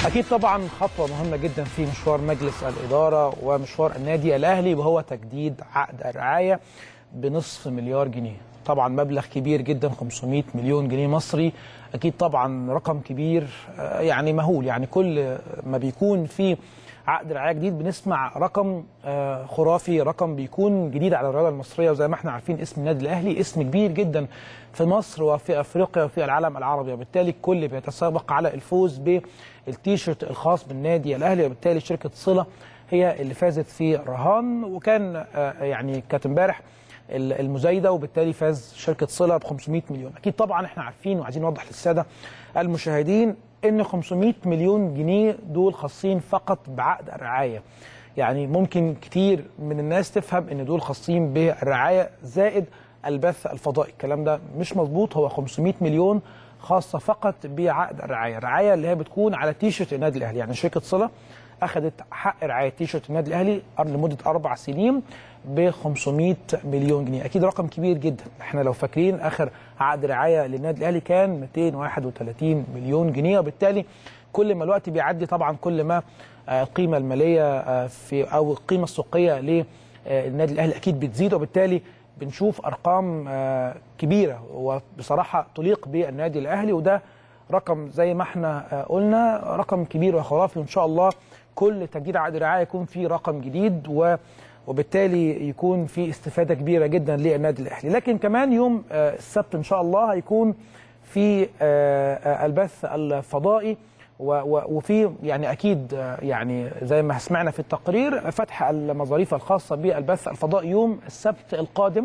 اكيد طبعا خطوه مهمه جدا في مشوار مجلس الاداره ومشوار النادي الاهلي وهو تجديد عقد الرعايه بنصف مليار جنيه طبعا مبلغ كبير جدا 500 مليون جنيه مصري اكيد طبعا رقم كبير آه، يعني مهول يعني كل ما بيكون في عقد رعايه جديد بنسمع رقم آه، خرافي رقم بيكون جديد على الرياضه المصريه وزي ما احنا عارفين اسم النادي الاهلي اسم كبير جدا في مصر وفي افريقيا وفي العالم العربي وبالتالي الكل بيتسابق على الفوز بالتيشيرت الخاص بالنادي الاهلي وبالتالي شركه صله هي اللي فازت في الرهان وكان آه، يعني كانت امبارح المزايده وبالتالي فاز شركه صله ب 500 مليون اكيد طبعا احنا عارفين وعايزين نوضح للساده المشاهدين ان 500 مليون جنيه دول خاصين فقط بعقد الرعايه يعني ممكن كتير من الناس تفهم ان دول خاصين بالرعايه زائد البث الفضائي الكلام ده مش مظبوط هو 500 مليون خاصه فقط بعقد الرعايه الرعايه اللي هي بتكون على تيشرت النادي الاهلي يعني شركه صله اخذت حق رعايه تيشرت النادي الاهلي لمده اربع سنين ب 500 مليون جنيه اكيد رقم كبير جدا احنا لو فاكرين اخر عقد رعايه للنادي الاهلي كان 231 مليون جنيه وبالتالي كل ما الوقت بيعدي طبعا كل ما آه، القيمه الماليه آه، في او القيمه السوقيه للنادي الاهلي اكيد بتزيد وبالتالي بنشوف ارقام آه، كبيره وبصراحه تليق بالنادي الاهلي وده رقم زي ما احنا آه، قلنا رقم كبير وخرافي وان شاء الله كل تجديد عقد رعايه يكون فيه رقم جديد و وبالتالي يكون في استفاده كبيره جدا للنادي الاهلي لكن كمان يوم آه، السبت ان شاء الله هيكون في آه، آه، البث الفضائي و- و- وفي يعني اكيد آه، يعني زي ما سمعنا في التقرير فتح المظاريف الخاصه بالبث الفضائي يوم السبت القادم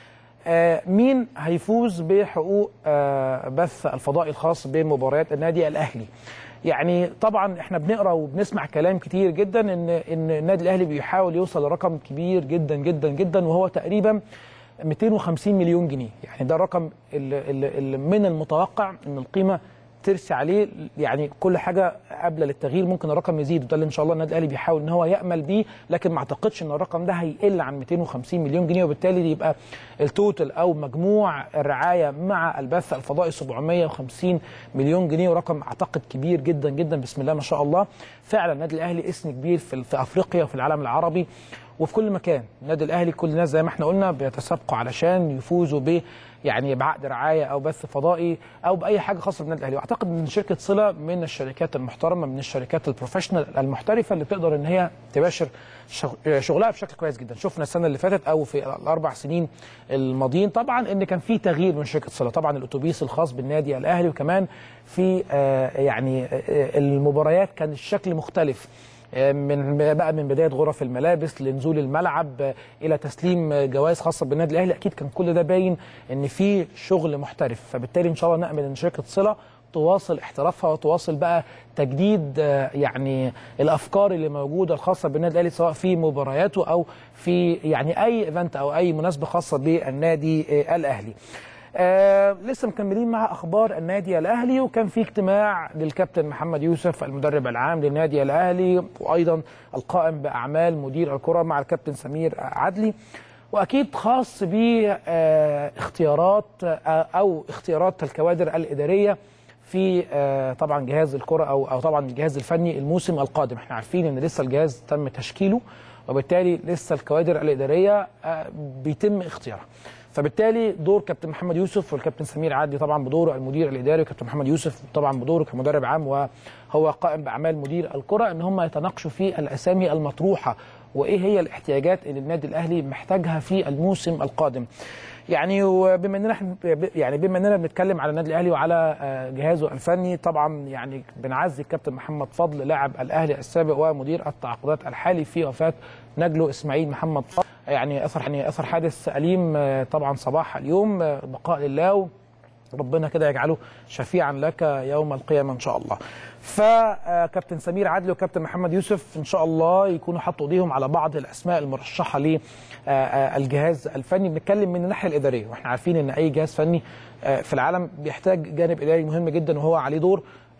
آه، مين هيفوز بحقوق آه، بث الفضائي الخاص بمباريات النادي الاهلي يعني طبعا احنا بنقرا وبنسمع كلام كتير جدا ان ان النادي الاهلي بيحاول يوصل لرقم كبير جدا جدا جدا وهو تقريبا 250 مليون جنيه يعني ده الرقم اللي, اللي اللي من المتوقع ان القيمه ترسي عليه يعني كل حاجه قابله للتغيير ممكن الرقم يزيد وده اللي ان شاء الله النادي الاهلي بيحاول ان هو يامل بيه لكن ما اعتقدش ان الرقم ده هيقل عن 250 مليون جنيه وبالتالي يبقى التوتال او مجموع الرعايه مع البث الفضائي 750 مليون جنيه ورقم اعتقد كبير جدا جدا بسم الله ما شاء الله فعلا النادي الاهلي اسم كبير في في افريقيا وفي العالم العربي وفي كل مكان النادي الاهلي كل الناس زي ما احنا قلنا بيتسابقوا علشان يفوزوا ب يعني بعقد رعايه او بث فضائي او باي حاجه خاصه بالنادي الاهلي واعتقد ان شركه صله من الشركات المحترمه من الشركات البروفيشنال المحترفه اللي تقدر ان هي تباشر شغ- شغلها بشكل كويس جدا شفنا السنه اللي فاتت او في الاربع سنين الماضيين طبعا ان كان في تغيير من شركه صله طبعا الاتوبيس الخاص بالنادي الاهلي وكمان في آه، يعني آه، المباريات كان الشكل مختلف من بقى من بدايه غرف الملابس لنزول الملعب الى تسليم جوائز خاصه بالنادي الاهلي اكيد كان كل ده باين ان في شغل محترف فبالتالي ان شاء الله نامل ان شركه صله تواصل احترافها وتواصل بقى تجديد آه، يعني الافكار اللي موجوده الخاصه بالنادي الاهلي سواء في مبارياته او في يعني اي ايفنت او اي مناسبه خاصه بالنادي آه، الاهلي. آه لسه مكملين مع اخبار النادي الاهلي وكان في اجتماع للكابتن محمد يوسف المدرب العام للنادي الاهلي وايضا القائم باعمال مدير الكره مع الكابتن سمير عدلي واكيد خاص باختيارات او اختيارات الكوادر الاداريه في آه، طبعا جهاز الكره او او طبعا الجهاز الفني الموسم القادم احنا عارفين ان لسه الجهاز تم تشكيله وبالتالي لسه الكوادر الاداريه آه، بيتم اختيارها فبالتالي دور كابتن محمد يوسف والكابتن سمير عدلي طبعا بدوره المدير الاداري وكابتن محمد يوسف طبعا بدوره كمدرب عام وهو قائم باعمال مدير الكره ان هم يتناقشوا في الاسامي المطروحه وايه هي الاحتياجات اللي النادي الاهلي محتاجها في الموسم القادم يعني وبما اننا إحنا- يعني بما اننا بنتكلم على النادي الاهلي وعلى آه، جهازه الفني طبعا يعني بنعزي الكابتن محمد فضل لاعب الاهلي السابق ومدير التعاقدات الحالي في وفاه نجله اسماعيل محمد فضل يعني اثر يعني اثر حادث اليم آه، طبعا صباح اليوم آه، بقاء لله ربنا كده يجعله شفيعا لك يوم القيامه ان شاء الله. فكابتن سمير عدلي وكابتن محمد يوسف ان شاء الله يكونوا حطوا ايديهم على بعض الاسماء المرشحه للجهاز الفني بنتكلم من الناحيه الاداريه واحنا عارفين ان اي جهاز فني آه، في العالم بيحتاج جانب اداري مهم جدا وهو عليه دور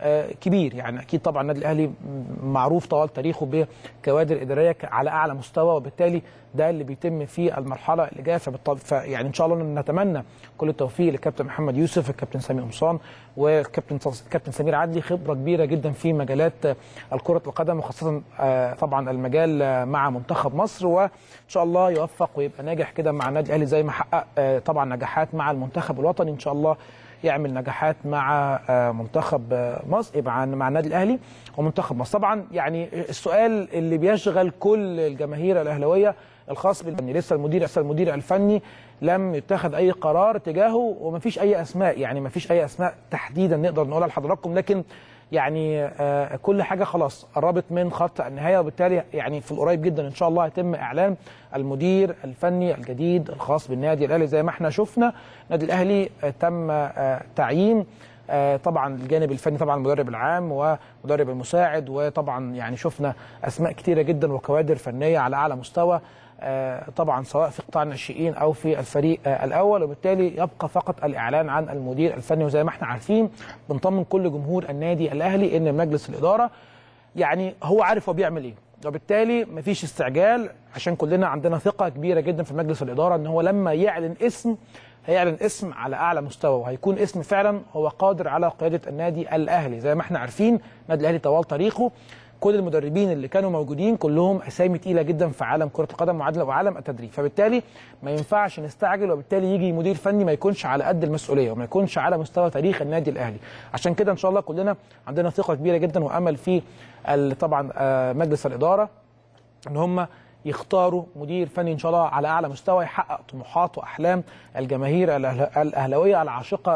آه، كبير يعني اكيد طبعا النادي الاهلي م- معروف طوال تاريخه بكوادر اداريه ك- على اعلى مستوى وبالتالي ده اللي بيتم في المرحله اللي جايه فبالطبع فيعني ان شاء الله نتمنى كل التوفيق للكابتن محمد يوسف الكابتن سامي قمصان والكابتن الكابتن سمير عدلي خبره كبيره جدا في مجالات الكره القدم وخاصه آه، طبعا المجال آه، مع منتخب مصر وان شاء الله يوفق ويبقى ناجح كده مع النادي الاهلي زي ما حقق آه، طبعا نجاحات مع المنتخب الوطني ان شاء الله يعمل نجاحات مع آه، منتخب آه، مصر يبقى عن- مع النادي الاهلي ومنتخب مصر طبعا يعني السؤال اللي بيشغل كل الجماهير الاهلاويه الخاص بالفني لسه المدير لسه المدير الفني لم يتخذ اي قرار تجاهه ومفيش اي اسماء يعني مفيش اي اسماء تحديدا نقدر نقولها لحضراتكم لكن يعني آه، كل حاجه خلاص قربت من خط النهايه وبالتالي يعني في القريب جدا ان شاء الله هيتم اعلان المدير الفني الجديد الخاص بالنادي الاهلي زي ما احنا شفنا النادي الاهلي آه، تم آه، تعيين آه، طبعا الجانب الفني طبعا المدرب العام ومدرب المساعد وطبعا يعني شفنا اسماء كتيره جدا وكوادر فنيه على اعلى مستوى آه، طبعا سواء في قطاع الناشئين او في الفريق آه، الاول وبالتالي يبقى فقط الاعلان عن المدير الفني وزي ما احنا عارفين بنطمن كل جمهور النادي الاهلي ان مجلس الاداره يعني هو عارف هو بيعمل ايه وبالتالي مفيش استعجال عشان كلنا عندنا ثقه كبيره جدا في مجلس الاداره ان هو لما يعلن اسم هيعلن اسم على اعلى مستوى وهيكون اسم فعلا هو قادر على قياده النادي الاهلي زي ما احنا عارفين النادي الاهلي طوال تاريخه كل المدربين اللي كانوا موجودين كلهم اسامي تقيله جدا في عالم كره القدم وعالم وعالم التدريب فبالتالي ما ينفعش نستعجل وبالتالي يجي مدير فني ما يكونش على قد المسؤوليه وما يكونش على مستوى تاريخ النادي الاهلي عشان كده ان شاء الله كلنا عندنا ثقه كبيره جدا وامل في ال- طبعا آه، مجلس الاداره ان هم يختاروا مدير فني ان شاء الله على اعلى مستوى يحقق طموحات واحلام الجماهير الأهل- الاهلاويه العاشقه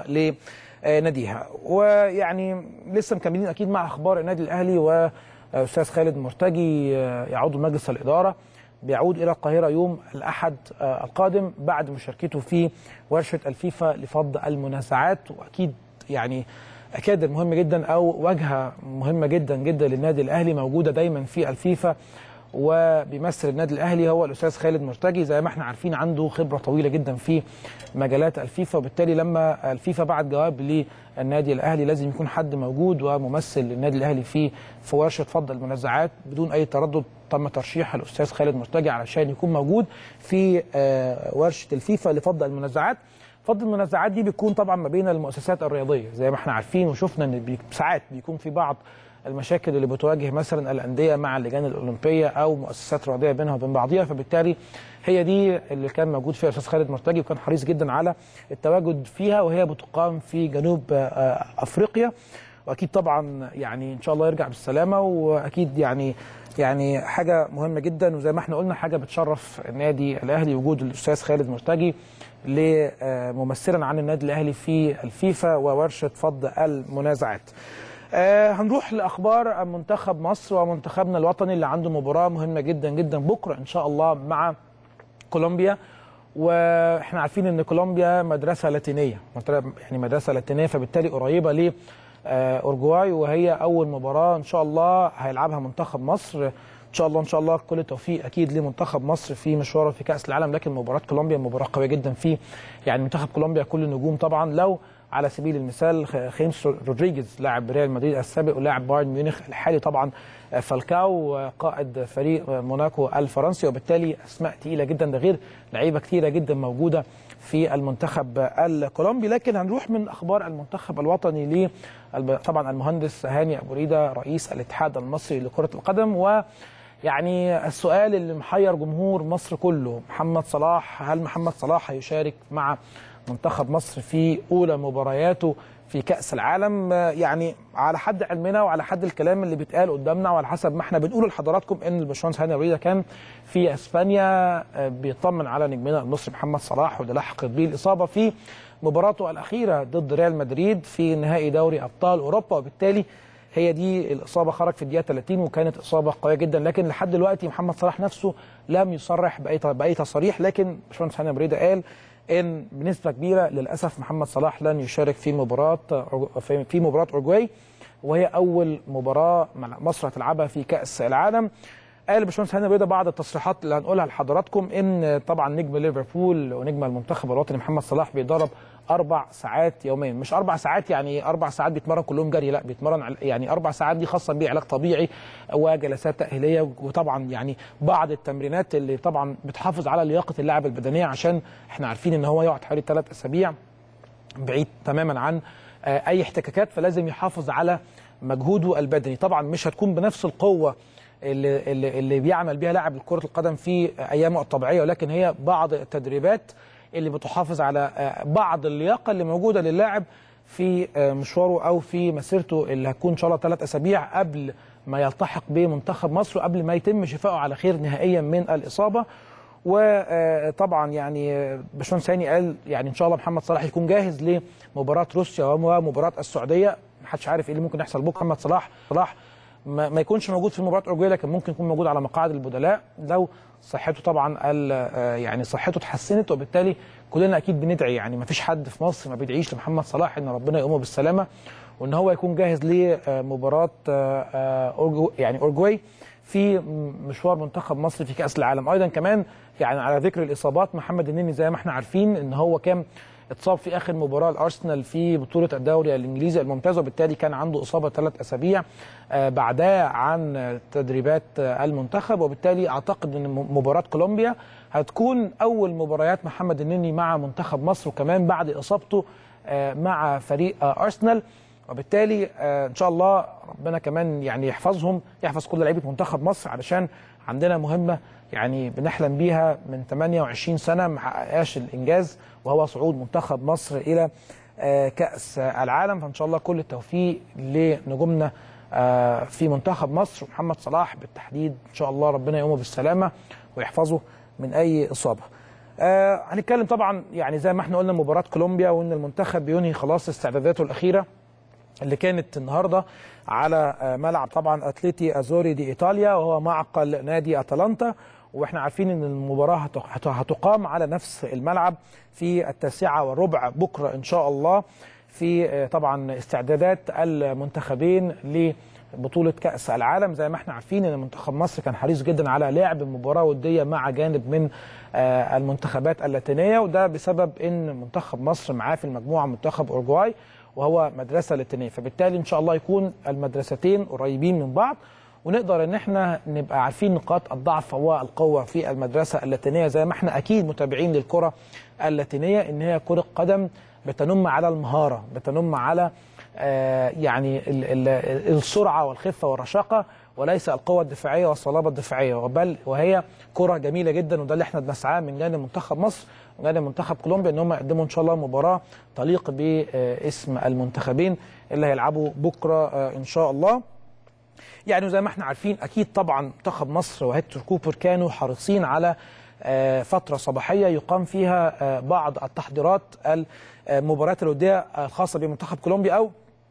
لناديها ويعني لسه مكملين اكيد مع اخبار النادي الاهلي واستاذ خالد مرتجي آه، يعود مجلس الاداره بيعود الى القاهره يوم الاحد آه، القادم بعد مشاركته في ورشه الفيفا لفض المنازعات واكيد يعني كادر مهم جدا او واجهه مهمه جدا جدا للنادي الاهلي موجوده دايما في الفيفا وبيمثل النادي الاهلي هو الاستاذ خالد مرتجي زي ما احنا عارفين عنده خبره طويله جدا في مجالات الفيفا وبالتالي لما الفيفا بعت جواب للنادي الاهلي لازم يكون حد موجود وممثل للنادي الاهلي في في ورشه فض المنازعات بدون اي تردد تم ترشيح الاستاذ خالد مرتجي علشان يكون موجود في آه، ورشه الفيفا لفض المنازعات فض المنازعات دي بتكون طبعا ما بين المؤسسات الرياضيه زي ما احنا عارفين وشفنا ان بي- ساعات بيكون في بعض المشاكل اللي بتواجه مثلا الانديه مع اللجان الاولمبيه او مؤسسات رياضيه بينها وبين بعضها فبالتالي هي دي اللي كان موجود فيها الاستاذ خالد مرتجي وكان حريص جدا على التواجد فيها وهي بتقام في جنوب آه، افريقيا واكيد طبعا يعني ان شاء الله يرجع بالسلامه واكيد يعني يعني حاجه مهمه جدا وزي ما احنا قلنا حاجه بتشرف النادي الاهلي وجود الاستاذ خالد مرتجي ل- آه، ممثلا عن النادي الاهلي في الفيفا وورشه فض المنازعات. آه، هنروح لاخبار منتخب مصر ومنتخبنا الوطني اللي عنده مباراه مهمه جدا جدا بكره ان شاء الله مع كولومبيا واحنا عارفين ان كولومبيا مدرسه لاتينيه يعني مدرسه لاتينيه فبالتالي قريبه ل آه، اورجواي وهي اول مباراه ان شاء الله هيلعبها منتخب مصر ان شاء الله ان شاء الله كل التوفيق اكيد لمنتخب مصر في مشواره في كاس العالم لكن مباراه كولومبيا مباراه قويه جدا في يعني منتخب كولومبيا كل النجوم طبعا لو على سبيل المثال خ- خيمس رودريجيز لاعب ريال مدريد السابق ولاعب بايرن ميونخ الحالي طبعا آه، فالكاو آه، قائد فريق آه، موناكو الفرنسي وبالتالي اسماء تقيله جدا ده غير لعيبه كثيره جدا موجوده في المنتخب آه، الكولومبي لكن هنروح من اخبار المنتخب الوطني ل الب- طبعا المهندس هاني ابو ريده رئيس الاتحاد المصري لكره القدم و يعني السؤال اللي محير جمهور مصر كله محمد صلاح هل محمد صلاح هيشارك مع منتخب مصر في اولى مبارياته في كاس العالم آه، يعني على حد علمنا وعلى حد الكلام اللي بيتقال قدامنا وعلى حسب ما احنا بنقول لحضراتكم ان الباشمهندس هاني ريده كان في اسبانيا آه، بيطمن على نجمنا المصري محمد صلاح واللي لحقت به الاصابه في مباراته الاخيره ضد ريال مدريد في نهائي دوري ابطال اوروبا وبالتالي هي دي الاصابه خرج في الدقيقه 30 وكانت اصابه قويه جدا لكن لحد دلوقتي محمد صلاح نفسه لم يصرح باي باي تصريح لكن باشمهندس هاني بريده قال ان بنسبه كبيره للاسف محمد صلاح لن يشارك في مباراه في في مباراه اورجواي وهي اول مباراه مصر هتلعبها في كاس العالم قال باشمهندس هاني بريده بعض التصريحات اللي هنقولها لحضراتكم ان طبعا نجم ليفربول ونجم المنتخب الوطني محمد صلاح بيدرب اربع ساعات يوميا مش اربع ساعات يعني اربع ساعات بيتمرن كلهم جري لا بيتمرن على- يعني اربع ساعات دي خاصه بعلاج طبيعي وجلسات تاهيليه وطبعا يعني بعض التمرينات اللي طبعا بتحافظ على لياقه اللاعب البدنيه عشان احنا عارفين ان هو يقعد حوالي ثلاث اسابيع بعيد تماما عن آه، اي احتكاكات فلازم يحافظ على مجهوده البدني طبعا مش هتكون بنفس القوه اللي, اللي, اللي بيعمل بيها لاعب كره القدم في ايامه الطبيعيه ولكن هي بعض التدريبات اللي بتحافظ على آه، بعض اللياقه اللي موجوده للاعب في آه، مشواره او في مسيرته اللي هتكون ان شاء الله ثلاث اسابيع قبل ما يلتحق بمنتخب مصر وقبل ما يتم شفائه على خير نهائيا من الاصابه وطبعا يعني باشمهندس هاني قال يعني ان شاء الله محمد صلاح يكون جاهز لمباراه روسيا ومباراه السعوديه محدش عارف ايه اللي ممكن يحصل بكره محمد صلاح صلاح ما ما يكونش موجود في مباراه اورجواي لكن ممكن يكون موجود على مقاعد البدلاء لو صحته طبعا ال- آه يعني صحته اتحسنت وبالتالي كلنا اكيد بندعي يعني ما فيش حد في مصر ما بيدعيش لمحمد صلاح ان ربنا يقومه بالسلامه وان هو يكون جاهز لمباراه آه، آه، أورجو- يعني اورجواي في مشوار منتخب مصر في كاس العالم ايضا كمان يعني على ذكر الاصابات محمد النني زي ما احنا عارفين ان هو كان اتصاب في اخر مباراه الارسنال في بطوله الدوري الانجليزي الممتاز وبالتالي كان عنده اصابه ثلاث اسابيع آه، بعدها عن تدريبات آه، المنتخب وبالتالي اعتقد ان م- مباراه كولومبيا هتكون اول مباريات محمد النني مع منتخب مصر وكمان بعد اصابته آه، مع فريق آه، ارسنال وبالتالي آه، ان شاء الله ربنا كمان يعني يحفظهم يحفظ كل لعيبه منتخب مصر علشان عندنا مهمه يعني بنحلم بيها من 28 سنه ما حققهاش الانجاز وهو صعود منتخب مصر الى آه، كاس العالم فان شاء الله كل التوفيق لنجومنا آه، في منتخب مصر ومحمد صلاح بالتحديد ان شاء الله ربنا يقومه بالسلامه ويحفظه من اي اصابه. آه هنتكلم طبعا يعني زي ما احنا قلنا مباراه كولومبيا وان المنتخب بينهي خلاص استعداداته الاخيره اللي كانت النهارده على آه، ملعب طبعا اتليتي ازوري دي ايطاليا وهو معقل نادي اتلانتا واحنا عارفين ان المباراه هت- هت- هتقام على نفس الملعب في التاسعه والربع بكره ان شاء الله في آه، طبعا استعدادات المنتخبين لبطوله كاس العالم زي ما احنا عارفين ان منتخب مصر كان حريص جدا على لعب مباراه وديه مع جانب من آه، المنتخبات اللاتينيه وده بسبب ان منتخب مصر معاه في المجموعه منتخب اورجواي وهو مدرسه لاتينيه فبالتالي ان شاء الله يكون المدرستين قريبين من بعض ونقدر ان احنا نبقى عارفين نقاط الضعف والقوه في المدرسه اللاتينيه زي ما احنا اكيد متابعين للكره اللاتينيه ان هي كره قدم بتنم على المهاره بتنم على آه يعني ال ال السرعه والخفه والرشاقه وليس القوه الدفاعيه والصلابه الدفاعيه بل وهي كره جميله جدا وده اللي احنا بنسعاه من جانب منتخب مصر وجانب منتخب كولومبيا ان هم يقدموا ان شاء الله مباراه تليق باسم المنتخبين اللي هيلعبوا بكره آه، ان شاء الله يعني زي ما احنا عارفين اكيد طبعا منتخب مصر وهيكتور كوبر كانوا حريصين على آه، فتره صباحيه يقام فيها آه، بعض التحضيرات المباريات الوديه الخاصه بمنتخب كولومبيا او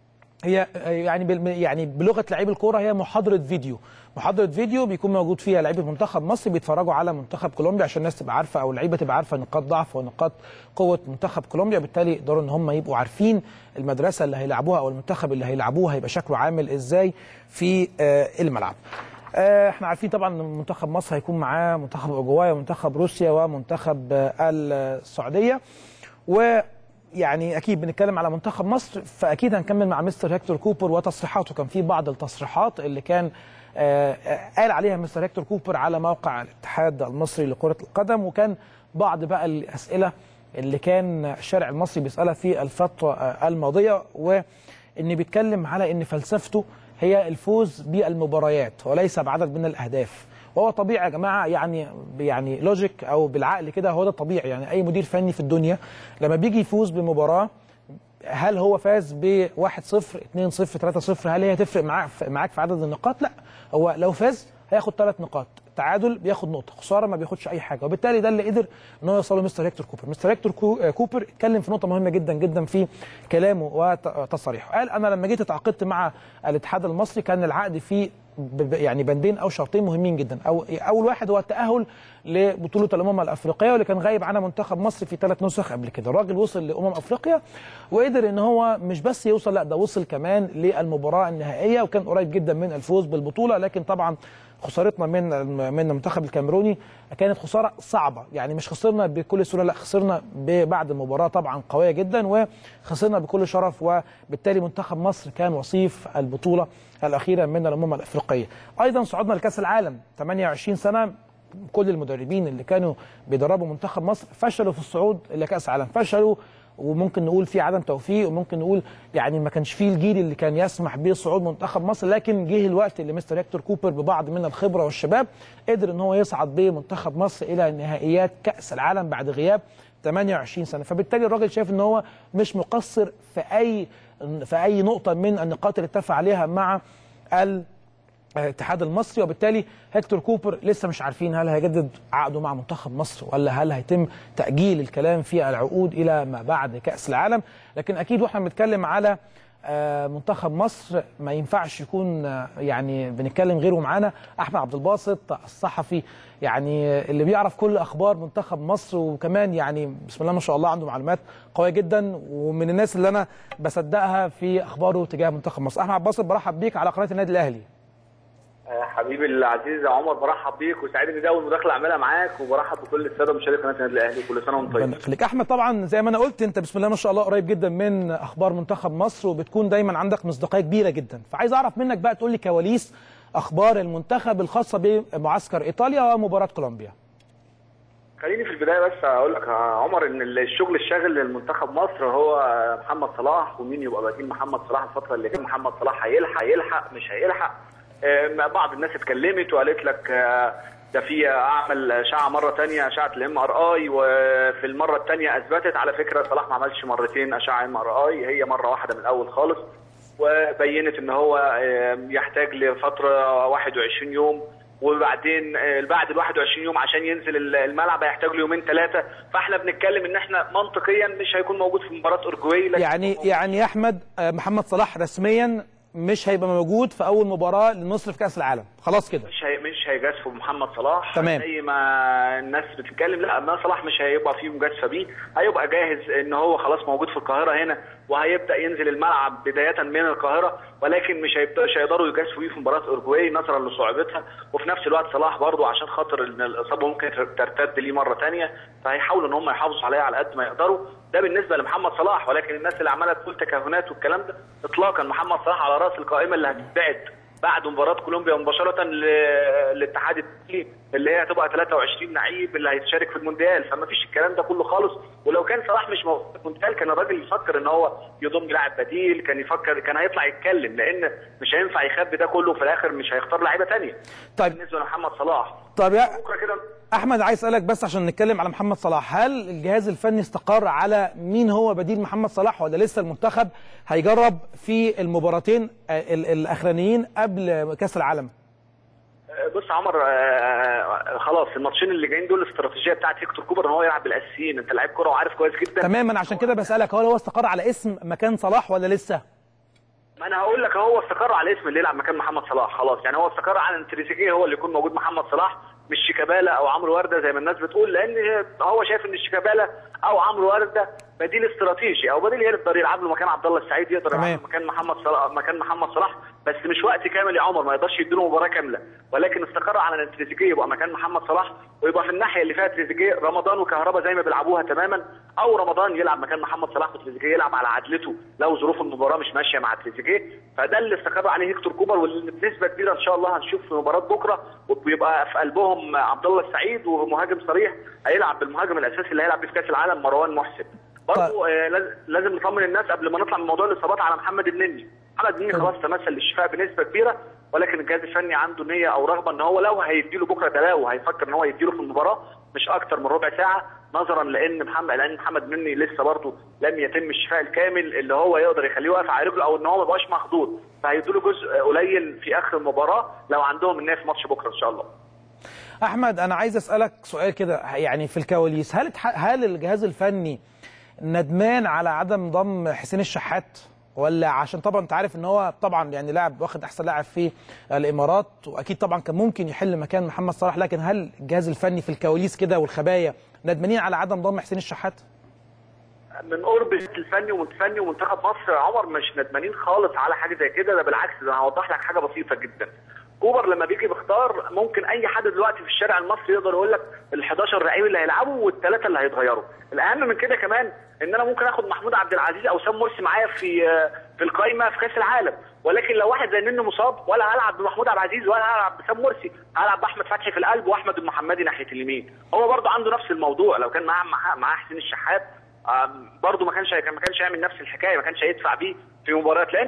هي يعني بال- يعني بلغه لعيب الكوره هي محاضره فيديو محاضره فيديو بيكون موجود فيها لعيبه منتخب مصر بيتفرجوا على منتخب كولومبيا عشان الناس تبقى عارفه او اللعيبه تبقى عارفه نقاط ضعف ونقاط قوه منتخب كولومبيا بالتالي يقدروا ان هم يبقوا عارفين المدرسه اللي هيلعبوها او المنتخب اللي هيلعبوه هيبقى شكله عامل ازاي في آه، الملعب آه، احنا عارفين طبعا ان منتخب مصر هيكون معاه منتخب اوروجواي ومنتخب روسيا ومنتخب آه، السعوديه و يعني اكيد بنتكلم على منتخب مصر فاكيد هنكمل مع مستر هيكتور كوبر وتصريحاته كان في بعض التصريحات اللي كان آه، آه، قال عليها مستر هيكتور كوبر على موقع الاتحاد المصري لكره القدم وكان بعض بقى الاسئله اللي كان الشارع المصري بيسالها في الفتره آه، الماضيه وان بيتكلم على ان فلسفته هي الفوز بالمباريات وليس بعدد من الاهداف وهو طبيعي يا جماعه يعني يعني لوجيك او بالعقل كده هو ده طبيعي يعني اي مدير فني في الدنيا لما بيجي يفوز بمباراه هل هو فاز ب 1 0 2 0 3 0 هل هي تفرق معاك معاك في عدد النقاط؟ لا هو لو فاز هياخد ثلاث نقاط تعادل بياخد نقطه خساره ما بياخدش اي حاجه وبالتالي ده اللي قدر ان هو يوصله مستر هيكتور كوبر مستر هيكتور كو- آه، كوبر اتكلم في نقطه مهمه جدا جدا في كلامه وتصاريحه قال انا لما جيت اتعاقدت مع الاتحاد المصري كان العقد فيه ب- ب- يعني بندين او شرطين مهمين جدا او اول واحد هو التاهل لبطوله الامم الافريقيه واللي كان غايب عنها منتخب مصر في ثلاث نسخ قبل كده الراجل وصل لامم افريقيا وقدر ان هو مش بس يوصل لا ده وصل كمان للمباراه النهائيه وكان قريب جدا من الفوز بالبطوله لكن طبعا خسارتنا من من المنتخب الكاميروني كانت خساره صعبه يعني مش خسرنا بكل سهوله لا خسرنا بعد مباراه طبعا قويه جدا وخسرنا بكل شرف وبالتالي منتخب مصر كان وصيف البطوله الاخيره من الامم الافريقيه ايضا صعدنا لكاس العالم 28 سنه كل المدربين اللي كانوا بيدربوا منتخب مصر فشلوا في الصعود لكاس العالم فشلوا وممكن نقول في عدم توفيق وممكن نقول يعني ما كانش فيه الجيل اللي كان يسمح بصعود منتخب مصر لكن جه الوقت اللي مستر هيكتور كوبر ببعض من الخبره والشباب قدر ان هو يصعد بمنتخب مصر الى نهائيات كاس العالم بعد غياب 28 سنه فبالتالي الراجل شايف ان هو مش مقصر في اي في اي نقطه من النقاط اللي اتفق عليها مع الاتحاد المصري وبالتالي هيكتور كوبر لسه مش عارفين هل هيجدد عقده مع منتخب مصر ولا هل هيتم تاجيل الكلام في العقود الى ما بعد كاس العالم لكن اكيد واحنا بنتكلم على منتخب مصر ما ينفعش يكون يعني بنتكلم غيره معانا احمد عبد الباسط الصحفي يعني اللي بيعرف كل اخبار منتخب مصر وكمان يعني بسم الله ما شاء الله عنده معلومات قويه جدا ومن الناس اللي انا بصدقها في اخباره تجاه منتخب مصر احمد عبد الباسط برحب بيك على قناه النادي الاهلي حبيبي العزيز عمر برحب بيك وسعيد ان دي اول مداخله اعملها معاك وبرحب بكل الساده مشاهدي قناه النادي الاهلي كل سنه وانت طيب. خليك احمد طبعا زي ما انا قلت انت بسم الله ما شاء الله قريب جدا من اخبار منتخب مصر وبتكون دايما عندك مصداقيه كبيره جدا فعايز اعرف منك بقى تقول لي كواليس اخبار المنتخب الخاصه بمعسكر ايطاليا ومباراه كولومبيا خليني في البدايه بس اقول لك يا عمر ان الشغل الشاغل للمنتخب مصر هو محمد صلاح ومين يبقى بديل محمد صلاح الفتره اللي جايه محمد صلاح هيلحق يلحق مش هيلحق بعض الناس اتكلمت وقالت لك ده في اعمل اشعه مره ثانيه اشعه الام ار اي وفي المره الثانيه اثبتت على فكره صلاح ما عملش مرتين اشعه ام ار اي هي مره واحده من الاول خالص وبينت ان هو يحتاج لفتره 21 يوم وبعدين بعد ال 21 يوم عشان ينزل الملعب هيحتاج له يومين ثلاثه فاحنا بنتكلم ان احنا منطقيا مش هيكون موجود في مباراه اورجواي يعني يعني يا احمد محمد صلاح رسميا مش هيبقى موجود في اول مباراه للنصر في كاس العالم خلاص كده مش هي مش هيجازفوا محمد صلاح تمام زي ما الناس بتتكلم لا ما صلاح مش هيبقى فيه مجازفه بيه هيبقى جاهز ان هو خلاص موجود في القاهره هنا وهيبدا ينزل الملعب بدايه من القاهره ولكن مش مش هيقدروا يجازفوا بيه في مباراه اورجواي نظرا لصعوبتها وفي نفس الوقت صلاح برضه عشان خاطر ان الاصابه ممكن ترتد ليه مره ثانيه فهيحاولوا ان هم يحافظوا عليها على قد ما يقدروا ده بالنسبه لمحمد صلاح ولكن الناس اللي عماله تقول تكهنات والكلام ده اطلاقا محمد صلاح على راس القائمه اللي هتتبعت بعد مباراه كولومبيا مباشره للاتحاد الدولي اللي هي هتبقى 23 لعيب اللي هيتشارك في المونديال فما فيش الكلام ده كله خالص ولو كان صلاح مش موجود في المونديال كان الراجل يفكر ان هو يضم لاعب بديل كان يفكر كان هيطلع يتكلم لان مش هينفع يخبي ده كله في الاخر مش هيختار لعيبه ثانيه طيب بالنسبه لمحمد صلاح طب يا بكره كده احمد عايز اسالك بس عشان نتكلم على محمد صلاح هل الجهاز الفني استقر على مين هو بديل محمد صلاح ولا لسه المنتخب هيجرب في المباراتين الاخرانيين قبل كاس العالم بص يا عمر آه خلاص الماتشين اللي جايين دول الاستراتيجيه بتاعت هيكتور كوبر ان هو يلعب بالاساسيين انت لعيب كوره وعارف كويس جدا تماما عشان كده بسالك هل هو استقر على اسم مكان صلاح ولا لسه ما انا هقول لك هو استقر على اسم اللي يلعب مكان محمد صلاح خلاص يعني هو استقر على ان تريزيجيه هو اللي يكون موجود محمد صلاح مش شيكابالا او عمرو ورده زي ما الناس بتقول لان هو شايف ان شيكابالا او عمرو ورده بديل استراتيجي او بديل يقدر يلعب له مكان عبد الله السعيد يقدر يلعب مكان محمد صلاح مكان محمد صلاح بس مش وقت كامل يا عمر ما يقدرش يديله مباراه كامله ولكن استقر على ان تريزيجيه يبقى مكان محمد صلاح ويبقى في الناحيه اللي فيها تريزيجيه رمضان وكهربا زي ما بيلعبوها تماما او رمضان يلعب مكان محمد صلاح وتريزيجيه يلعب على عدلته لو ظروف المباراه مش ماشيه مع تريزيجيه فده اللي استقر عليه هيكتور كوبر واللي بنسبه كبيره ان شاء الله هنشوف في مباراه بكره ويبقى في قلبهم عبد الله السعيد ومهاجم صريح هيلعب بالمهاجم الاساسي اللي هيلعب بيه في كاس العالم مروان محسن برضه آه لازم نطمن الناس قبل ما نطلع من موضوع الاصابات على محمد النني محمد النني خلاص تمثل للشفاء بنسبه كبيره ولكن الجهاز الفني عنده نيه او رغبه ان هو لو هيديله بكره تلاوه هيفكر ان هو يديله في المباراه مش اكتر من ربع ساعه نظرا لان محمد لان محمد النني لسه برضه لم يتم الشفاء الكامل اللي هو يقدر يخليه واقف على رجله او ان هو ما يبقاش مخضوض فهيدوا له جزء قليل في اخر المباراه لو عندهم النيه في ماتش بكره ان شاء الله احمد انا عايز اسالك سؤال كده يعني في الكواليس هل هل الجهاز الفني ندمان على عدم ضم حسين الشحات ولا عشان طبعا انت عارف ان هو طبعا يعني لاعب واخد احسن لاعب في الامارات واكيد طبعا كان ممكن يحل مكان محمد صلاح لكن هل الجهاز الفني في الكواليس كده والخبايا ندمانين على عدم ضم حسين الشحات؟ من قرب الفني والفني ومنتخب مصر عمر مش ندمانين خالص على حاجه زي كده ده بالعكس ده انا هوضح لك حاجه بسيطه جدا كوبر لما بيجي بيختار ممكن اي حد دلوقتي في الشارع المصري يقدر يقول لك ال 11 لعيب اللي هيلعبوا والثلاثه اللي هيتغيروا الاهم من كده كمان ان انا ممكن اخد محمود عبد العزيز او سام مرسي معايا في في القايمه في كاس العالم ولكن لو واحد زي ننو مصاب ولا هلعب بمحمود عبد العزيز ولا هلعب بسام مرسي هلعب باحمد فتحي في القلب واحمد المحمدي ناحيه اليمين هو برضه عنده نفس الموضوع لو كان معاه معاه معاه حسين الشحات برضه ما كانش ما كانش هيعمل نفس الحكايه ما كانش هيدفع بيه في مباريات لان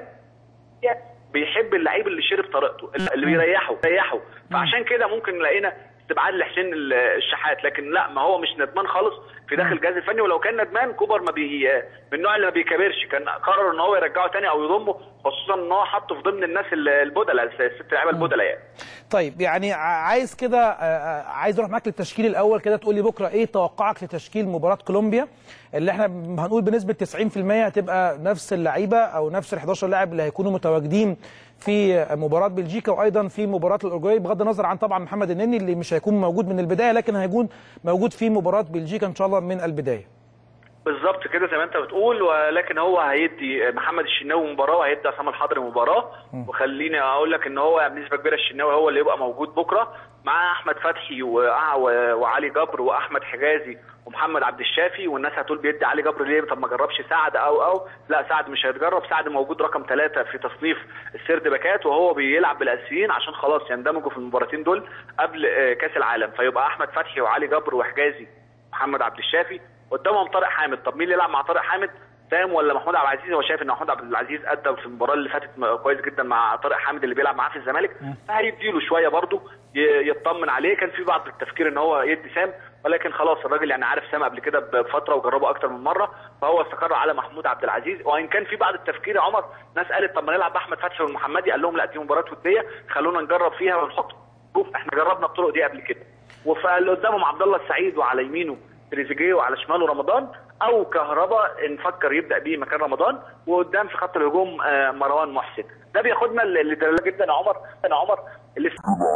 بيحب اللعيب اللي شرب طريقته اللي بيريحه بيريحه فعشان كده ممكن لقينا استبعاد لحسين الشحات لكن لا ما هو مش ندمان خالص في داخل الجهاز الفني ولو كان ندمان كوبر ما بي من النوع اللي ما بيكابرش كان قرر ان هو يرجعه تاني او يضمه خصوصا ان هو حطه في ضمن الناس البدلاء الست لعيبه البدلاء يعني طيب يعني عايز كده عايز اروح معاك للتشكيل الاول كده تقول لي بكره ايه توقعك لتشكيل مباراه كولومبيا اللي احنا هنقول بنسبه 90% هتبقى نفس اللعيبه او نفس ال 11 لاعب اللي هيكونوا متواجدين في مباراه بلجيكا وايضا في مباراه الاورجواي بغض النظر عن طبعا محمد النني اللي مش هيكون موجود من البدايه لكن هيكون موجود في مباراه بلجيكا ان شاء الله من البدايه بالظبط كده زي ما انت بتقول ولكن هو هيدي محمد الشناوي مباراه وهيدي عصام الحضري مباراه وخليني اقول لك ان هو بنسبه كبيره الشناوي هو اللي يبقى موجود بكره مع احمد فتحي وعلي جبر واحمد حجازي ومحمد عبد الشافي والناس هتقول بيدي علي جبر ليه طب ما جربش سعد او او لا سعد مش هيتجرب سعد موجود رقم ثلاثة في تصنيف السرد باكات وهو بيلعب بالاساسيين عشان خلاص يندمجوا في المباراتين دول قبل كاس العالم فيبقى احمد فتحي وعلي جبر وحجازي محمد عبد الشافي قدامهم طارق حامد طب مين اللي يلعب مع طارق حامد سام ولا محمود عبد العزيز هو شايف ان محمود عبد العزيز قدم في المباراه اللي فاتت كويس جدا مع طارق حامد اللي بيلعب معاه في الزمالك فهيديله شويه برده يطمن عليه كان في بعض التفكير ان هو يدي سام ولكن خلاص الراجل يعني عارف سام قبل كده بفتره وجربه اكتر من مره فهو استقر على محمود عبد العزيز وان كان في بعض التفكير يا عمر ناس قالت طب ما نلعب باحمد فتحي والمحمدي قال لهم لا دي مباراه وديه خلونا نجرب فيها ونحط شوف احنا جربنا الطرق دي قبل كده وفاللي قدامهم عبد الله السعيد وعلى يمينه تريزيجيه وعلى شماله رمضان او كهربا نفكر يبدا بيه مكان رمضان وقدام في خط الهجوم مروان محسن ده بياخدنا اللي جدا يا عمر يا عمر اللي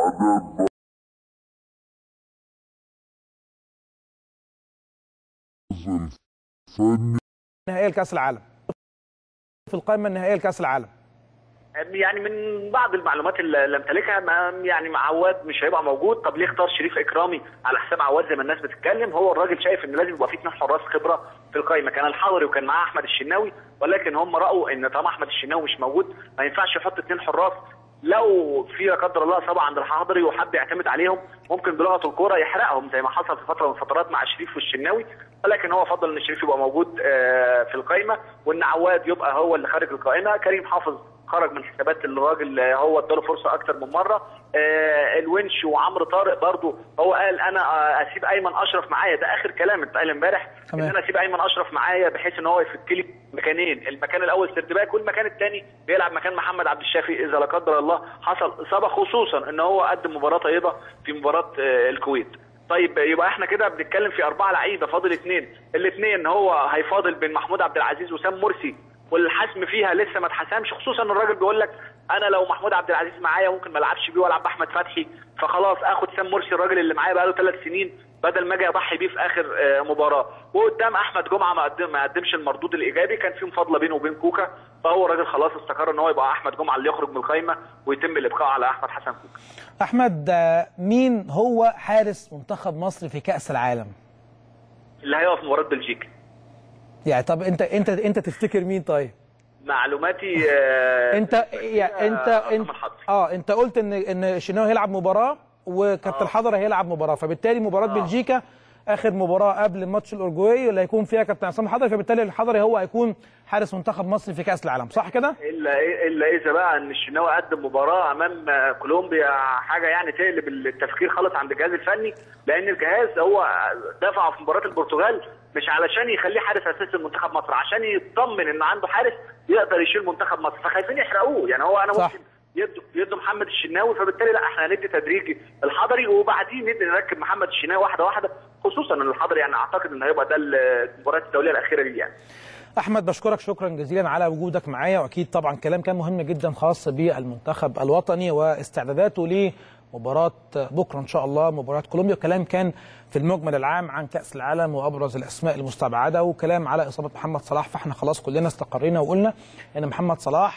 نهائيه لكاس العالم في القائمه النهائيه لكاس العالم يعني من بعض المعلومات اللي امتلكها ما يعني مع عواد مش هيبقى موجود طب ليه اختار شريف اكرامي على حساب عواد زي ما الناس بتتكلم هو الراجل شايف ان لازم يبقى في اثنين حراس خبره في القائمه كان الحضري وكان معاه احمد الشناوي ولكن هم راوا ان طالما احمد الشناوي مش موجود ما ينفعش يحط اثنين حراس لو في لا قدر الله اصابه عند الحضري وحب يعتمد عليهم ممكن بلغه الكوره يحرقهم زي ما حصل في فتره من الفترات مع شريف والشناوي ولكن هو فضل ان شريف يبقى موجود في القائمه وان عواد يبقى هو اللي خارج القائمه كريم حافظ خرج من حسابات الراجل هو اداله فرصه اكتر من مره آه الونش وعمرو طارق برضو هو قال انا اسيب ايمن اشرف معايا ده اخر كلام اتقال امبارح ان انا اسيب ايمن اشرف معايا بحيث ان هو يفك لي مكانين المكان الاول سيرد باك والمكان الثاني بيلعب مكان محمد عبد الشافي اذا لا قدر الله حصل اصابه خصوصا ان هو قدم مباراه طيبه في مباراه آه الكويت طيب يبقى احنا كده بنتكلم في اربعه لعيبه فاضل اثنين الاثنين هو هيفاضل بين محمود عبد العزيز وسام مرسي والحسم فيها لسه ما اتحسمش خصوصا ان الراجل بيقول لك انا لو محمود عبد العزيز معايا ممكن ما العبش بيه والعب باحمد فتحي فخلاص اخد سام مرسي الراجل اللي معايا بقاله ثلاث سنين بدل ما اجي اضحي بيه في اخر مباراه وقدام احمد جمعه ما قدم ما قدمش المردود الايجابي كان في مفاضله بينه وبين كوكا فهو الراجل خلاص استقر ان هو يبقى احمد جمعه اللي يخرج من القايمه ويتم الابقاء على احمد حسن كوكا احمد مين هو حارس منتخب مصر في كاس العالم اللي هيقف مباراه بلجيكا يعني طب انت انت انت تفتكر مين طيب معلوماتي آه انت يعني انت انت اه انت قلت ان ان الشناوي هيلعب مباراه وكابتن الحضري هيلعب مباراه فبالتالي مباراه آه. بلجيكا اخر مباراه قبل ماتش الاورجواي اللي هيكون فيها كابتن عصام الحضري فبالتالي الحضري هو هيكون حارس منتخب مصر في كاس العالم صح كده؟ الا الا اذا بقى ان الشناوي قدم مباراه امام كولومبيا حاجه يعني تقلب التفكير خالص عند الجهاز الفني لان الجهاز هو دفعه في مباراه البرتغال مش علشان يخليه حارس اساسي لمنتخب مصر عشان يطمن ان عنده حارس يقدر يشيل منتخب مصر فخايفين يحرقوه يعني هو انا صح. ممكن يدوا يدوا محمد الشناوي فبالتالي لا احنا هندي تدريجي الحضري وبعدين ندي نركب محمد الشناوي واحده واحده خصوصا ان الحضري يعني اعتقد ان هيبقى ده المباراه الدوليه الاخيره ليه يعني احمد بشكرك شكرا جزيلا على وجودك معايا واكيد طبعا كلام كان مهم جدا خاص بالمنتخب الوطني واستعداداته لمباراه بكره ان شاء الله مباراه كولومبيا وكلام كان في المجمل العام عن كاس العالم وابرز الاسماء المستبعده وكلام على اصابه محمد صلاح فاحنا خلاص كلنا استقرينا وقلنا ان محمد صلاح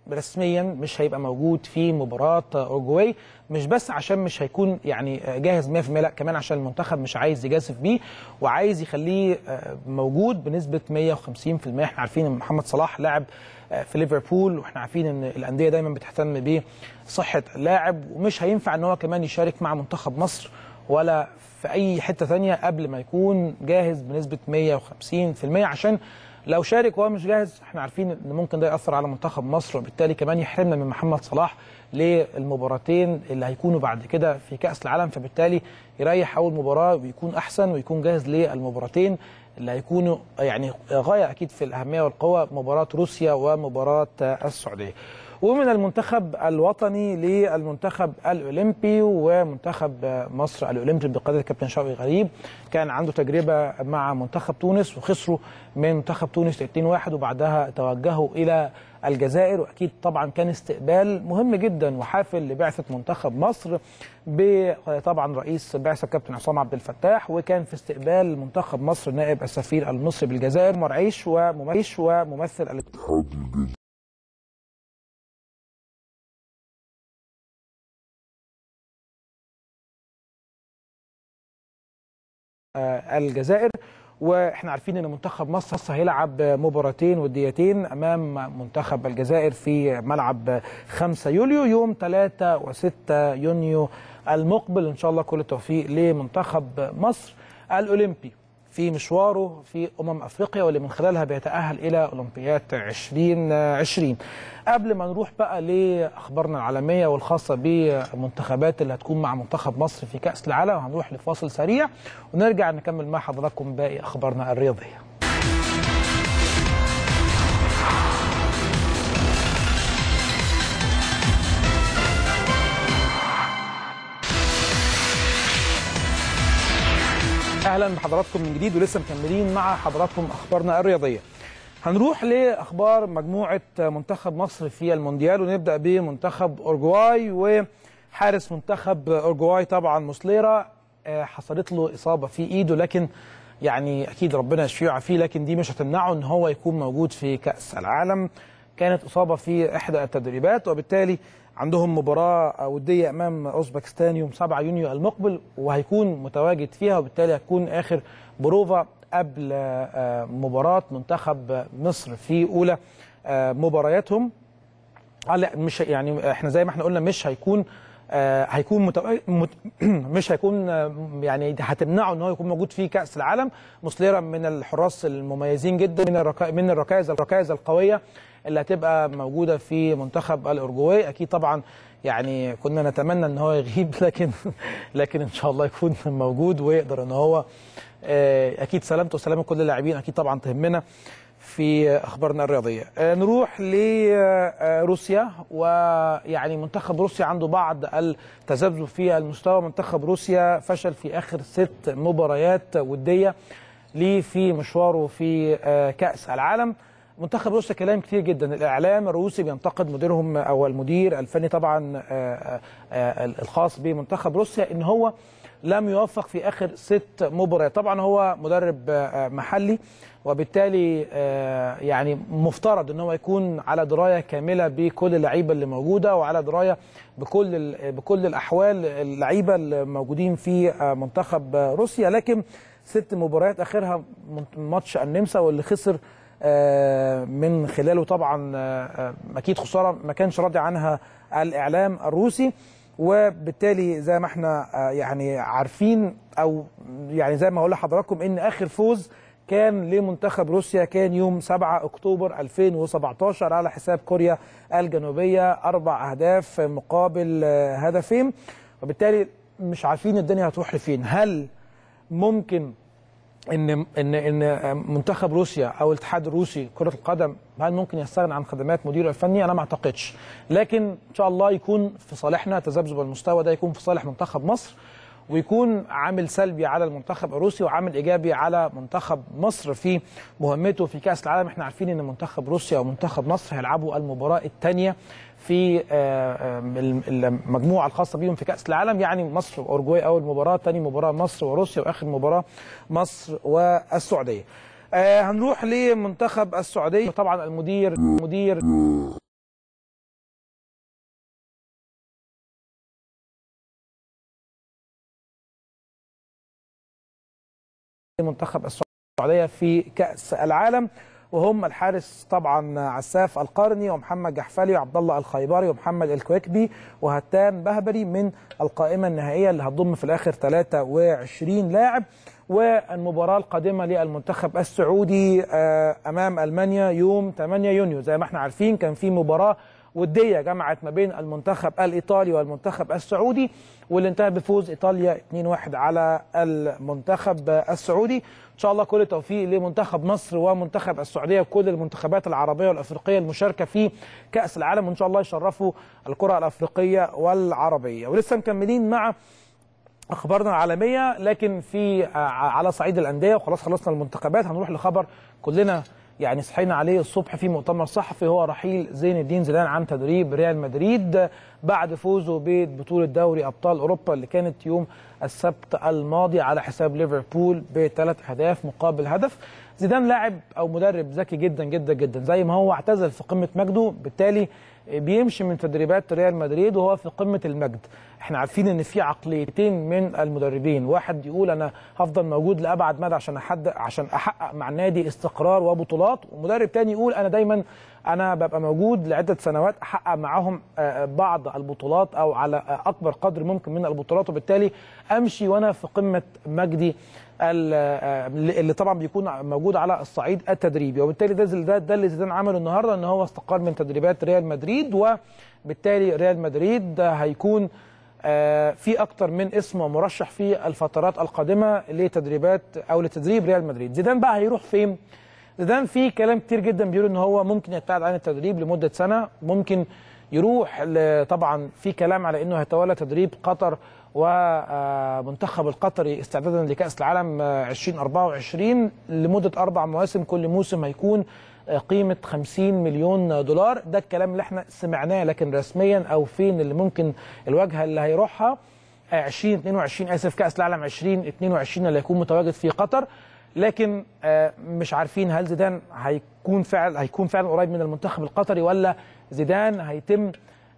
رسميا مش هيبقى موجود في مباراه اورجواي مش بس عشان مش هيكون يعني جاهز 100% لا كمان عشان المنتخب مش عايز يجازف بيه وعايز يخليه موجود بنسبه 150% احنا عارفين ان محمد صلاح لاعب في ليفربول واحنا عارفين ان الانديه دايما بتهتم بصحه اللاعب ومش هينفع ان هو كمان يشارك مع منتخب مصر ولا في اي حته ثانيه قبل ما يكون جاهز بنسبه 150% عشان لو شارك وهو مش جاهز احنا عارفين ان ممكن ده ياثر على منتخب مصر وبالتالي كمان يحرمنا من محمد صلاح للمباراتين اللي هيكونوا بعد كده في كاس العالم فبالتالي يريح اول مباراه ويكون احسن ويكون جاهز للمباراتين اللي هيكونوا يعني غايه اكيد في الاهميه والقوه مباراه روسيا ومباراه السعوديه. ومن المنتخب الوطني للمنتخب الاولمبي ومنتخب مصر الاولمبي بقياده الكابتن شوقي غريب كان عنده تجربه مع منتخب تونس وخسروا من منتخب تونس 2-1 وبعدها توجهوا الى الجزائر واكيد طبعا كان استقبال مهم جدا وحافل لبعثه منتخب مصر طبعا رئيس بعثه الكابتن عصام عبد الفتاح وكان في استقبال منتخب مصر نائب السفير المصري بالجزائر مرعيش وممثل وممثل الاتحاد الجزائر واحنا عارفين ان منتخب مصر هيلعب مباراتين وديتين امام منتخب الجزائر في ملعب 5 يوليو يوم 3 و6 يونيو المقبل ان شاء الله كل التوفيق لمنتخب مصر الاولمبي في مشواره في امم افريقيا واللي من خلالها بيتاهل الى اولمبياد 2020 قبل ما نروح بقى لاخبارنا العالميه والخاصه بالمنتخبات اللي هتكون مع منتخب مصر في كاس العالم هنروح لفاصل سريع ونرجع نكمل مع حضراتكم باقي اخبارنا الرياضيه اهلا بحضراتكم من جديد ولسه مكملين مع حضراتكم اخبارنا الرياضيه. هنروح لاخبار مجموعه منتخب مصر في المونديال ونبدا بمنتخب اورجواي وحارس منتخب اورجواي طبعا موسليرا حصلت له اصابه في ايده لكن يعني اكيد ربنا يشفيه ويعافيه لكن دي مش هتمنعه ان هو يكون موجود في كاس العالم. كانت اصابه في احدى التدريبات وبالتالي عندهم مباراة ودية أمام أوزبكستان يوم 7 يونيو المقبل وهيكون متواجد فيها وبالتالي هتكون آخر بروفا قبل مباراة منتخب مصر في أولى مبارياتهم لا مش يعني احنا زي ما احنا قلنا مش هيكون هيكون متواجد مش هيكون يعني هتمنعه ان هو يكون موجود في كاس العالم مسليرا من الحراس المميزين جدا من الركائز من الركائز الركائز القويه اللي هتبقى موجوده في منتخب الاورجواي اكيد طبعا يعني كنا نتمنى ان هو يغيب لكن لكن ان شاء الله يكون موجود ويقدر ان هو اكيد سلامته وسلامه كل اللاعبين اكيد طبعا تهمنا في اخبارنا الرياضيه نروح لروسيا ويعني منتخب روسيا عنده بعض التذبذب في المستوى منتخب روسيا فشل في اخر ست مباريات وديه ليه في مشواره في كاس العالم منتخب روسيا كلام كتير جدا الاعلام الروسي بينتقد مديرهم او المدير الفني طبعا الخاص بمنتخب روسيا ان هو لم يوفق في اخر ست مباريات طبعا هو مدرب محلي وبالتالي يعني مفترض ان هو يكون على درايه كامله بكل اللعيبه اللي موجوده وعلى درايه بكل بكل الاحوال اللعيبه الموجودين في منتخب روسيا لكن ست مباريات اخرها ماتش النمسا واللي خسر من خلاله طبعا اكيد خساره ما كانش راضي عنها الاعلام الروسي وبالتالي زي ما احنا يعني عارفين او يعني زي ما هقول لحضراتكم ان اخر فوز كان لمنتخب روسيا كان يوم 7 اكتوبر 2017 على حساب كوريا الجنوبيه اربع اهداف مقابل هدفين وبالتالي مش عارفين الدنيا هتروح لفين هل ممكن ان ان ان منتخب روسيا او الاتحاد الروسي كره القدم هل ممكن يستغنى عن خدمات مديره الفني انا ما اعتقدش لكن ان شاء الله يكون في صالحنا تذبذب المستوى ده يكون في صالح منتخب مصر ويكون عامل سلبي على المنتخب الروسي وعامل ايجابي على منتخب مصر في مهمته في كاس العالم احنا عارفين ان منتخب روسيا ومنتخب مصر هيلعبوا المباراه الثانيه في المجموعه الخاصه بيهم في كاس العالم يعني مصر واورجواي اول مباراه ثاني مباراه مصر وروسيا واخر مباراه مصر والسعوديه هنروح لمنتخب السعوديه طبعا المدير مدير لمنتخب السعوديه في كاس العالم وهم الحارس طبعا عساف القرني ومحمد جحفلي وعبد الله الخيبري ومحمد الكويكبي وهتان بهبري من القائمه النهائيه اللي هتضم في الاخر 23 لاعب والمباراه القادمه للمنتخب السعودي امام المانيا يوم 8 يونيو زي ما احنا عارفين كان في مباراه وديه جمعت ما بين المنتخب الايطالي والمنتخب السعودي واللي انتهى بفوز ايطاليا 2-1 على المنتخب السعودي ان شاء الله كل التوفيق لمنتخب مصر ومنتخب السعوديه وكل المنتخبات العربيه والافريقيه المشاركه في كاس العالم وان شاء الله يشرفوا الكره الافريقيه والعربيه ولسه مكملين مع اخبارنا العالميه لكن في على صعيد الانديه وخلاص خلصنا المنتخبات هنروح لخبر كلنا يعني صحينا عليه الصبح في مؤتمر صحفي هو رحيل زين الدين زيدان عن تدريب ريال مدريد بعد فوزه ببطوله دوري ابطال اوروبا اللي كانت يوم السبت الماضي على حساب ليفربول بثلاث اهداف مقابل هدف زيدان لاعب او مدرب ذكي جدا جدا جدا زي ما هو اعتزل في قمه مجده بالتالي بيمشي من تدريبات ريال مدريد وهو في قمه المجد احنا عارفين ان في عقليتين من المدربين واحد يقول انا هفضل موجود لابعد مدى عشان احد عشان احقق مع النادي استقرار وبطولات ومدرب تاني يقول انا دايما انا ببقى موجود لعده سنوات احقق معاهم بعض البطولات او على اكبر قدر ممكن من البطولات وبالتالي امشي وانا في قمه مجدي اللي طبعا بيكون موجود على الصعيد التدريبي وبالتالي ده ده, ده اللي زيدان عمله النهارده ان هو استقال من تدريبات ريال مدريد وبالتالي ريال مدريد هيكون في اكتر من اسم مرشح في الفترات القادمه لتدريبات او لتدريب ريال مدريد زيدان بقى هيروح فين زيدان في كلام كتير جدا بيقول ان هو ممكن يبتعد عن التدريب لمده سنه ممكن يروح طبعا في كلام على انه هيتولى تدريب قطر ومنتخب القطري استعدادا لكاس العالم 2024 لمده اربع مواسم كل موسم هيكون قيمه 50 مليون دولار ده الكلام اللي احنا سمعناه لكن رسميا او فين اللي ممكن الواجهه اللي هيروحها 2022 اسف كاس العالم 2022 اللي هيكون متواجد في قطر لكن مش عارفين هل زيدان هيكون فعل هيكون فعلا قريب من المنتخب القطري ولا زيدان هيتم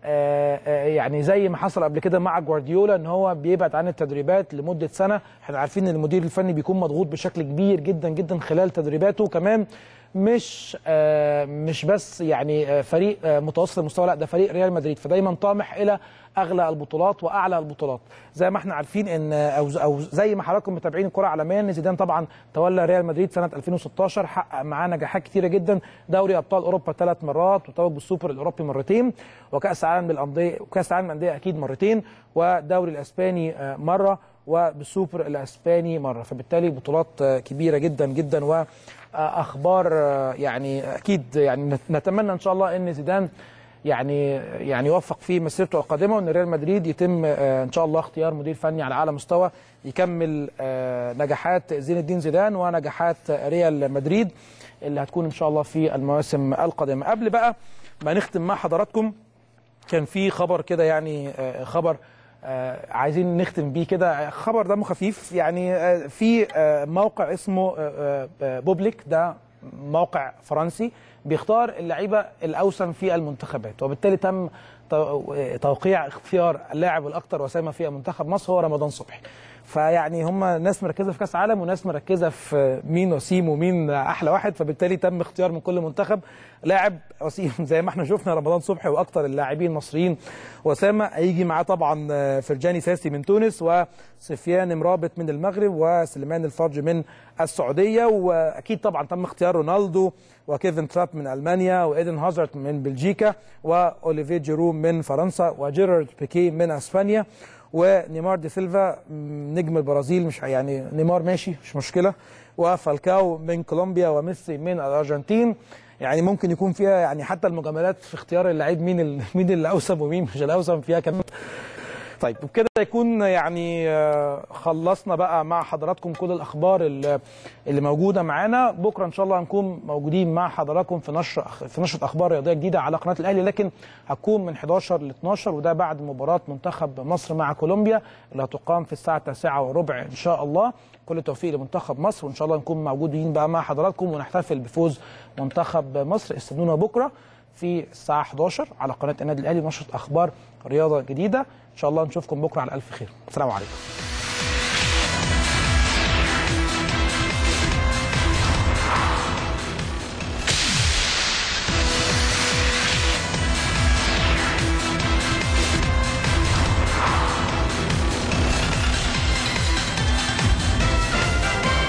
يعني زي ما حصل قبل كده مع جوارديولا ان هو بيبعد عن التدريبات لمده سنه احنا عارفين ان المدير الفني بيكون مضغوط بشكل كبير جدا جدا خلال تدريباته كمان مش مش بس يعني فريق متوسط المستوى لا ده فريق ريال مدريد فدايما طامح الى اغلى البطولات واعلى البطولات زي ما احنا عارفين ان او او زي ما حضراتكم متابعين الكره عالميا ان زيدان طبعا تولى ريال مدريد سنه 2016 حقق معاه نجاحات كثيره جدا دوري ابطال اوروبا ثلاث مرات وتوج بالسوبر الاوروبي مرتين وكاس العالم للانديه وكاس العالم للانديه اكيد مرتين ودوري الاسباني مره وبالسوبر الاسباني مره فبالتالي بطولات كبيره جدا جدا و اخبار يعني اكيد يعني نتمنى ان شاء الله ان زيدان يعني يعني يوفق في مسيرته القادمه وان ريال مدريد يتم ان شاء الله اختيار مدير فني على اعلى مستوى يكمل نجاحات زين الدين زيدان ونجاحات ريال مدريد اللي هتكون ان شاء الله في المواسم القادمه قبل بقى ما نختم مع حضراتكم كان في خبر كده يعني خبر آه عايزين نختم بيه كده خبر دمه خفيف يعني آه في آه موقع اسمه بوبليك ده موقع فرنسي بيختار اللعيبه الاوسم في المنتخبات وبالتالي تم توقيع اختيار اللاعب الاكثر وسامه في منتخب مصر هو رمضان صبحي فيعني هم ناس مركزه في كاس عالم وناس مركزه في مين وسيم ومين احلى واحد فبالتالي تم اختيار من كل منتخب لاعب وسيم زي ما احنا شفنا رمضان صبحي واكثر اللاعبين المصريين وسامه هيجي معاه طبعا فرجاني ساسي من تونس وسفيان مرابط من المغرب وسليمان الفرج من السعوديه واكيد طبعا تم اختيار رونالدو وكيفن تراب من المانيا وايدن هازارد من بلجيكا واوليفي جيرو من فرنسا وجيرارد بيكي من اسبانيا ونيمار دي سيلفا نجم البرازيل مش يعني نيمار ماشي مش مشكله وفالكاو من كولومبيا وميسي من الارجنتين يعني ممكن يكون فيها يعني حتى المجاملات في اختيار اللعيب مين مين اللي اوسم ومين مش الاوسم فيها كمان طيب وبكده يكون يعني خلصنا بقى مع حضراتكم كل الاخبار اللي موجوده معانا بكره ان شاء الله هنكون موجودين مع حضراتكم في نشر في نشره اخبار رياضيه جديده على قناه الاهلي لكن هتكون من 11 ل 12 وده بعد مباراه منتخب مصر مع كولومبيا اللي هتقام في الساعه 9 وربع ان شاء الله كل التوفيق لمنتخب مصر وان شاء الله نكون موجودين بقى مع حضراتكم ونحتفل بفوز منتخب مصر استنونا بكره في الساعه 11 على قناه النادي الاهلي نشره اخبار رياضه جديده ان شاء الله نشوفكم بكره على الف خير السلام عليكم